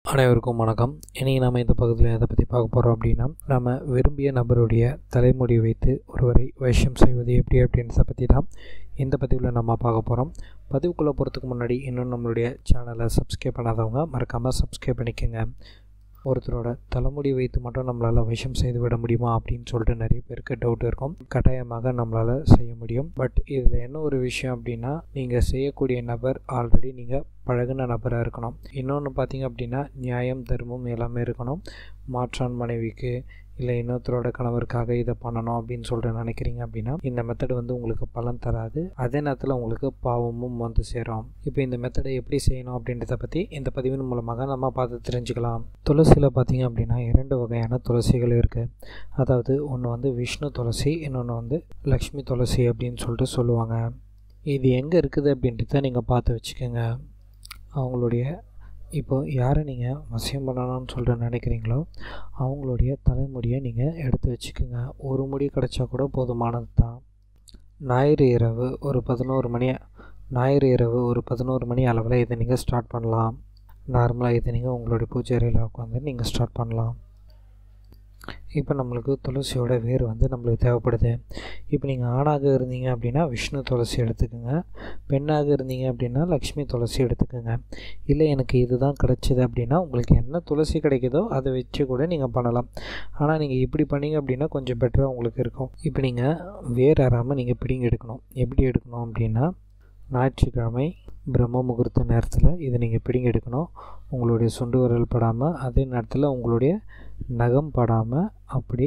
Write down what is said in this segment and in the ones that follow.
அனைவருக்கும் வணக்கம் இன்றைக்கி நம்ம இந்த பகுதியில் எதை பற்றி பார்க்க போகிறோம் அப்படின்னா நம்ம விரும்பிய நபருடைய தலைமுடி வைத்து ஒருவரை வைஷ்யம் செய்வது எப்படி அப்படின்றத பற்றி தான் இந்த பதிவில் நம்ம பார்க்க போகிறோம் பதிவுக்குள்ளே போகிறதுக்கு முன்னாடி இன்னும் நம்மளுடைய சேனலை சப்ஸ்கிரைப் பண்ணாதவங்க மறக்காமல் சப்ஸ்கிரைப் பண்ணிக்கோங்க ஒருத்தரோட தலைமுடி வைத்து மட்டும் நம்மளால் விஷம் செய்து விட முடியுமா அப்படின்னு சொல்லிட்டு நிறைய பேருக்கு டவுட் இருக்கும் கட்டாயமாக நம்மளால் செய்ய முடியும் பட் இதில் என்ன ஒரு விஷயம் அப்படின்னா நீங்கள் செய்யக்கூடிய நபர் ஆல்ரெடி நீங்கள் பழகுன நபராக இருக்கணும் இன்னொன்று பார்த்தீங்க அப்படின்னா நியாயம் தர்மம் எல்லாமே இருக்கணும் மாற்றான் மனைவிக்கு இல்லை இன்னொருத்தரோட கணவருக்காக இதை பண்ணணும் அப்படின்னு சொல்லிட்டு நினைக்கிறீங்க அப்படின்னா இந்த மெத்தட் வந்து உங்களுக்கு பலன் தராது அதே நேரத்தில் உங்களுக்கு பாவமும் வந்து சேரும் இப்போ இந்த மெத்தடை எப்படி செய்யணும் அப்படின்றத பற்றி இந்த பதிவின் மூலமாக நம்ம பார்த்து தெரிஞ்சுக்கலாம் துளசியில் பார்த்தீங்க அப்படின்னா இரண்டு வகையான துளசிகள் இருக்குது அதாவது ஒன்று வந்து விஷ்ணு துளசி இன்னொன்று வந்து லக்ஷ்மி துளசி அப்படின்னு சொல்லிட்டு சொல்லுவாங்க இது எங்கே இருக்குது அப்படின்றத நீங்கள் பார்த்து வச்சுக்கோங்க அவங்களுடைய இப்போ யாரை நீங்கள் வசியம் பண்ணணும்னு சொல்லிட்டு நினைக்கிறீங்களோ அவங்களுடைய தலைமுடியை நீங்கள் எடுத்து வச்சுக்கோங்க ஒரு முடி கிடச்சா கூட போதுமானது தான் ஞாயிறு இரவு ஒரு பதினோரு மணி ஞாயிறு இரவு ஒரு பதினோரு மணி அளவில் இதை நீங்கள் ஸ்டார்ட் பண்ணலாம் நார்மலாக இதை நீங்கள் உங்களுடைய பூஜை அறையில் உட்காந்து நீங்கள் ஸ்டார்ட் பண்ணலாம் இப்போ நம்மளுக்கு துளசியோட வேர் வந்து நம்மளுக்கு தேவைப்படுது இப்போ நீங்கள் ஆணாக இருந்தீங்க அப்படின்னா விஷ்ணு துளசி எடுத்துக்கோங்க பெண்ணாக இருந்தீங்க அப்படின்னா லக்ஷ்மி துளசி எடுத்துக்கோங்க இல்லை எனக்கு இதுதான் கிடச்சிது அப்படின்னா உங்களுக்கு என்ன துளசி கிடைக்குதோ அதை வச்சு கூட நீங்கள் பண்ணலாம் ஆனால் நீங்கள் இப்படி பண்ணீங்க அப்படின்னா கொஞ்சம் பெட்டராக உங்களுக்கு இருக்கும் இப்போ நீங்கள் வேர் அறாமல் நீங்கள் பிடிங்கி எடுக்கணும் எப்படி எடுக்கணும் அப்படின்னா ஞாயிற்றுக்கிழமை பிரம்ம முகூர்த்த நேரத்தில் இதை நீங்கள் பிடிங்கி எடுக்கணும் உங்களுடைய சுண்டு விரல் படாமல் அதே நேரத்தில் உங்களுடைய நகம் படாமல் அப்படி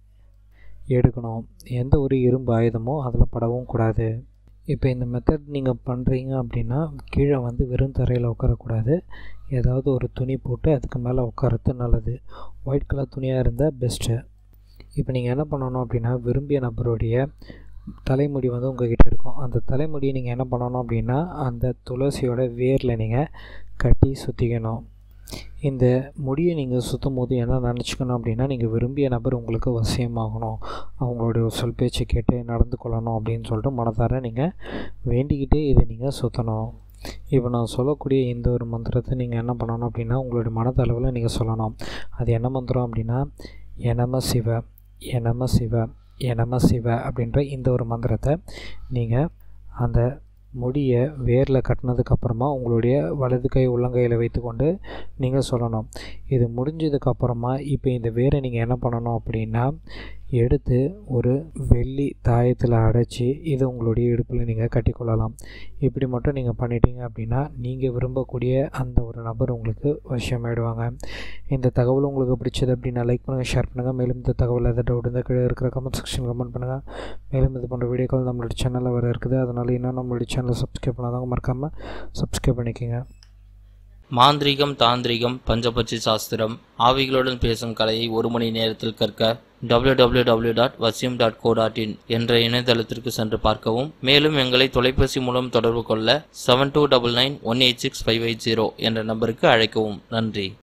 எடுக்கணும் எந்த ஒரு இரும்பு ஆயுதமோ அதில் படவும் கூடாது இப்போ இந்த மெத்தட் நீங்கள் பண்ணுறீங்க அப்படின்னா கீழே வந்து வெறும் தரையில் உட்காரக்கூடாது ஏதாவது ஒரு துணி போட்டு அதுக்கு மேலே உட்காரது நல்லது ஒயிட் கலர் துணியாக இருந்தால் பெஸ்ட்டு இப்போ நீங்கள் என்ன பண்ணணும் அப்படின்னா விரும்பிய நபருடைய தலைமுடி வந்து உங்ககிட்ட இருக்கும் அந்த தலைமுடியை நீங்கள் என்ன பண்ணணும் அப்படின்னா அந்த துளசியோட வேரில் நீங்கள் கட்டி சுற்றிக்கணும் இந்த முடியை நீங்கள் சுற்றும் போது என்ன நினச்சிக்கணும் அப்படின்னா நீங்கள் விரும்பிய நபர் உங்களுக்கு வசியமாகணும் அவங்களுடைய சொல் பேச்சு கேட்டு நடந்து கொள்ளணும் அப்படின்னு சொல்லிட்டு மனதார நீங்கள் வேண்டிக்கிட்டே இதை நீங்கள் சுற்றணும் இப்போ நான் சொல்லக்கூடிய இந்த ஒரு மந்திரத்தை நீங்கள் என்ன பண்ணணும் அப்படின்னா உங்களுடைய மனதளவில் நீங்கள் சொல்லணும் அது என்ன மந்திரம் அப்படின்னா எனம சிவ எனம சிவ எனம சிவ அப்படின்ற இந்த ஒரு மந்திரத்தை நீங்கள் அந்த முடியை வேரில் கட்டினதுக்கப்புறமா உங்களுடைய வலது கை உள்ளங்கையில் வைத்துக்கொண்டு நீங்கள் சொல்லணும் இது முடிஞ்சதுக்கப்புறமா இப்போ இந்த வேரை நீங்கள் என்ன பண்ணணும் அப்படின்னா எடுத்து ஒரு வெள்ளி தாயத்தில் அடைச்சி இது உங்களுடைய இடுப்பில் நீங்கள் கட்டிக்கொள்ளலாம் இப்படி மட்டும் நீங்கள் பண்ணிட்டீங்க அப்படின்னா நீங்கள் விரும்பக்கூடிய அந்த ஒரு நபர் உங்களுக்கு வசியமாயிடுவாங்க இந்த தகவல் உங்களுக்கு பிடிச்சது அப்படின்னா லைக் பண்ணுங்கள் ஷேர் பண்ணுங்கள் மேலும் இந்த தகவல் எதாவது டவுட் இருந்தால் கீழே இருக்கிற கமெண்ட் செக்ஷன் கமெண்ட் பண்ணுங்கள் மேலும் இது போன்ற வீடியோக்கள் நம்மளுடைய சேனலில் வர இருக்குது அதனால் இன்னும் நம்மளுடைய சேனலை சப்ஸ்கிரைப் பண்ணாதவங்க மறக்காமல் சப்ஸ்கிரைப் பண்ணிக்கோங்க மாந்திரீகம் தாந்திரிகம் பஞ்சபட்சி சாஸ்திரம் ஆவிகளுடன் பேசும் கலையை ஒரு மணி நேரத்தில் கற்க www.vasyam.co.in டாட் வசியம் டாட் கோ டாட் இன் என்ற இணையதளத்திற்கு சென்று பார்க்கவும் மேலும் எங்களை தொலைபேசி மூலம் தொடர்பு கொள்ள seven two double nine one eight six five eight zero என்ற நம்பருக்கு அழைக்கவும் நன்றி